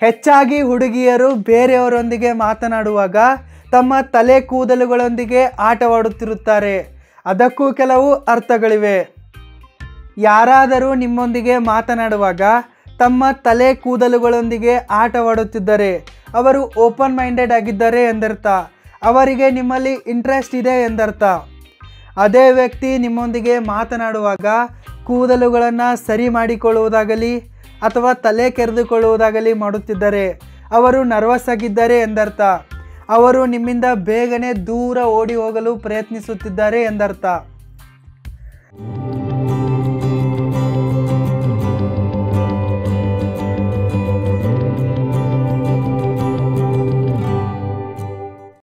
ಹೆಚ್ಚಾಗಿ ಹುಡುಗಿಯರು ಬೇರೆಯವರೊಂದಿಗೆ ಮಾತನಾಡುವಾಗ ತಮ್ಮ ತಲೆ ಕೂದಲುಗಳೊಂದಿಗೆ ಆಟವಾಡುತ್ತಿರುತ್ತಾರೆ ಅದಕ್ಕೂ ಕೆಲವು ಅರ್ಥಗಳಿವೆ ಯಾರಾದರೂ ನಿಮ್ಮೊಂದಿಗೆ ಮಾತನಾಡುವಾಗ ತಮ್ಮ ತಲೆ ಕೂದಲುಗಳೊಂದಿಗೆ ಆಟವಾಡುತ್ತಿದ್ದರೆ ಅವರು ಓಪನ್ ಮೈಂಡೆಡ್ ಆಗಿದ್ದಾರೆ ಎಂದರ್ಥ ಅವರಿಗೆ ನಿಮ್ಮಲ್ಲಿ ಇಂಟ್ರೆಸ್ಟ್ ಇದೆ ಎಂದರ್ಥ ಅದೇ ವ್ಯಕ್ತಿ ನಿಮ್ಮೊಂದಿಗೆ ಮಾತನಾಡುವಾಗ ಕೂದಲುಗಳನ್ನು ಸರಿ ಮಾಡಿಕೊಳ್ಳುವುದಾಗಲಿ ಅಥವಾ ತಲೆ ಕೆರೆದುಕೊಳ್ಳುವುದಾಗಲಿ ಮಾಡುತ್ತಿದ್ದರೆ ಅವರು ನರ್ವಸ್ ಆಗಿದ್ದಾರೆ ಎಂದರ್ಥ ಅವರು ನಿಮ್ಮಿಂದ ಬೇಗನೆ ದೂರ ಓಡಿ ಹೋಗಲು ಪ್ರಯತ್ನಿಸುತ್ತಿದ್ದಾರೆ ಎಂದರ್ಥ